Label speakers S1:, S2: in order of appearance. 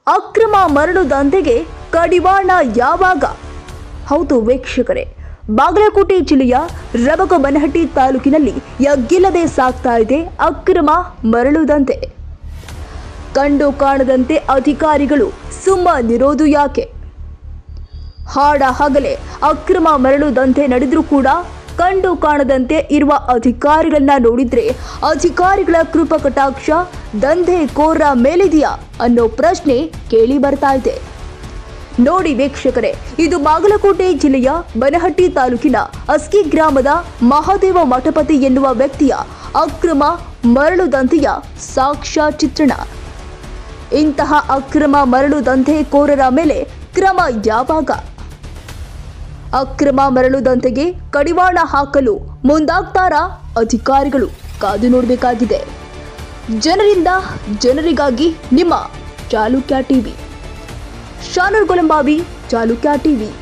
S1: ಅಕ್ರಮ ಮರಳು ದಂಧೆಗೆ ಕಡಿವಾಣ ಯಾವಾಗ ಹೌದು ವೀಕ್ಷಕರೇ ಬಾಗಲಕೋಟೆ ಜಿಲ್ಲೆಯ ರಬಕಬನಹಟ್ಟಿ ತಾಲೂಕಿನಲ್ಲಿ ಎಗ್ಗಿಲ್ಲದೆ ಸಾಗ್ತಾ ಇದೆ ಅಕ್ರಮ ಮರಳು ದಂಧೆ ಕಂಡು ಕಾಣದಂತೆ ಅಧಿಕಾರಿಗಳು ಸುಮ್ಮನಿರೋದು ಯಾಕೆ ಹಾಡ ಹಗಲೇ ಅಕ್ರಮ ಮರಳು ದಂಧೆ ನಡೆದರೂ ಕೂಡ ಕಂಡು ಕಾಣದಂತೆ ಇರುವ ಅಧಿಕಾರಿಗಳನ್ನ ನೋಡಿದ್ರೆ ಅಧಿಕಾರಿಗಳ ಕೃಪಾ ಕಟಾಕ್ಷ ದಂಧೆ ಕೋರ ಮೇಲಿದೆಯಾ ಅನ್ನೋ ಪ್ರಶ್ನೆ ಕೇಳಿ ಬರ್ತಾ ಇದೆ ನೋಡಿ ವೀಕ್ಷಕರೇ ಇದು ಬಾಗಲಕೋಟೆ ಜಿಲ್ಲೆಯ ಬನಹಟ್ಟಿ ತಾಲೂಕಿನ ಅಸ್ಕಿ ಗ್ರಾಮದ ಮಹಾದೇವ ಮಠಪತಿ ಎನ್ನುವ ವ್ಯಕ್ತಿಯ ಅಕ್ರಮ ಮರಳು ದಂಧೆಯ ಸಾಕ್ಷ್ಯ ಚಿತ್ರಣ ಇಂತಹ ಅಕ್ರಮ ಮರಳು ದಂಧೆಕೋರರ ಮೇಲೆ ಕ್ರಮ ಯಾವಾಗ ಅಕ್ರಮ ಮರಳು ದಂಧೆಗೆ ಕಡಿವಾಣ ಹಾಕಲು ಮುಂದಾಗ್ತಾರಾ ಅಧಿಕಾರಿಗಳು ಕಾದು ನೋಡಬೇಕಾಗಿದೆ ಜನರಿಂದ ಜನರಿಗಾಗಿ ನಿಮ್ಮ ಚಾಲುಕ್ಯ ಟಿವಿ ಶಾನೂರ್ ಕೊಲಂಬಾವಿ ಚಾಲುಕ್ಯ ಟಿವಿ